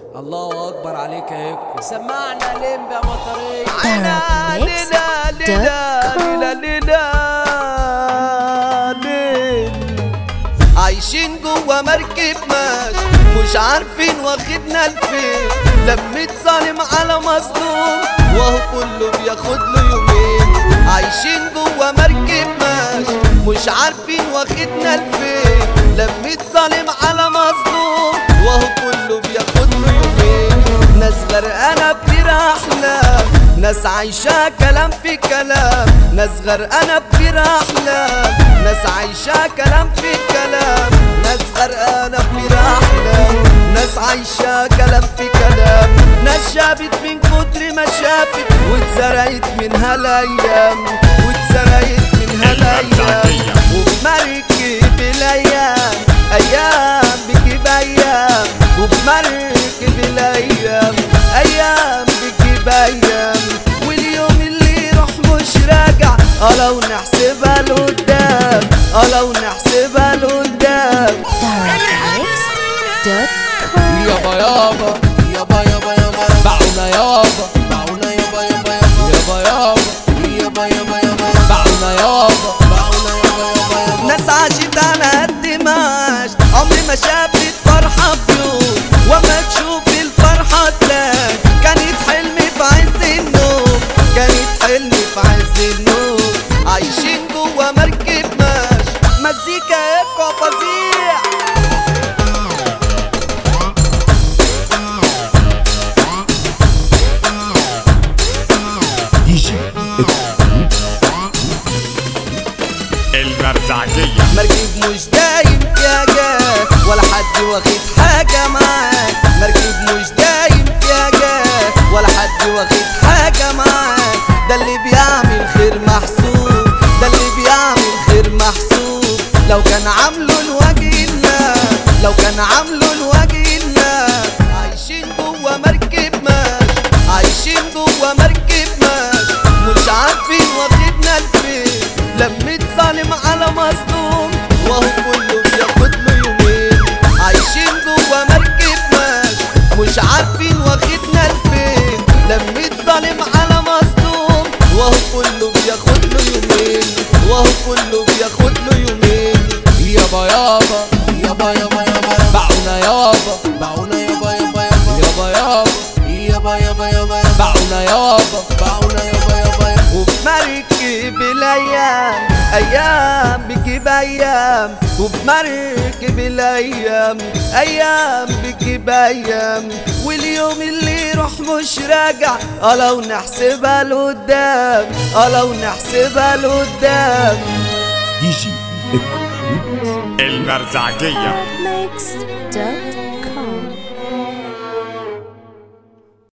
الله اكبر عليك يا هيك سمعنا لمب يا مطريه عينا ليلة ليلة ليلة ليلة ليل عايشين جوا مركب ماشي مش عارفين واخدنا لفين لميت ظالم على مظلوم وهو كله بياخد له يومين عايشين جوا مركب ماشي مش عارفين واخدنا لفين لميت ظالم على مظلوم وهو كله بياخد له يومين ناس غرقانة كتير أحلام ناس عايشة كلام في كلام ناس غرقانة كتير أحلام ناس عايشة كلام في كلام ناس غرقانة كتير أحلام ناس عايشة كلام في كلام ناس شافت من كتر ما شافت واتسرقت منها الأيام واتسرقت منها الأيام وفي مركب الأيام أيام بتجيب أيام وفي مركب الأيام أيام بتجيب أيام واليوم اللي يروح مش راجع اه لو نحسبها لقدام اه لو نحسبها لقدام DarkMix.com يابا يابا يابا يابا يابا باعونا يابا باعونا يابا يابا يابا يابا يابا يابا يابا يابا باعونا يابا باعونا يابا يابا يابا ناس عاشت على قد ما عاشت عمري ما شافت فرحة في يوم وما تشوف الفرحة تلاقي كانت حلمي في عز النوم كانت حلمي في عز النوم عايشين جوا مركب ماشي مزيكا ايكو فظيع المرزعجية مركب مش دايم فيها جاه ولا حد واخد حاجة معاه مركب مش دايم فيها جاه ولا حد واخد حاجة معاه ده اللي بيعمل خير محسوب ده اللي بيعمل خير محسوب لو كان عامله لوجه الله لو كان عامله لوجه الله عايشين جوا مركب ماشي عايشين جوا مركب ماشي مش عارفين واخدنا لفين لميت ظالم على مظلوم وهو كله بياخد له يومين عايشين جوا مركب ماشي مش عارفين واخدنا لفين لميت ظالم على مظلوم وهو كله بياخد له يومين وهو كله بياخد له يومين يابا يابا يابا يابا يابا باعونا يابا باعونا يابا يابا يابا يابا يابا يابا يابا يابا باعونا يابا باعونا يابا يابا يابا وفي مركب الايام ايام بتجيب ايام وفي مركب الايام ايام بتجيب ايام واليوم اللي يروح مش راجع اه لو نحسبها لقدام اه لو نحسبها لقدام المرزعجية DarkMix.com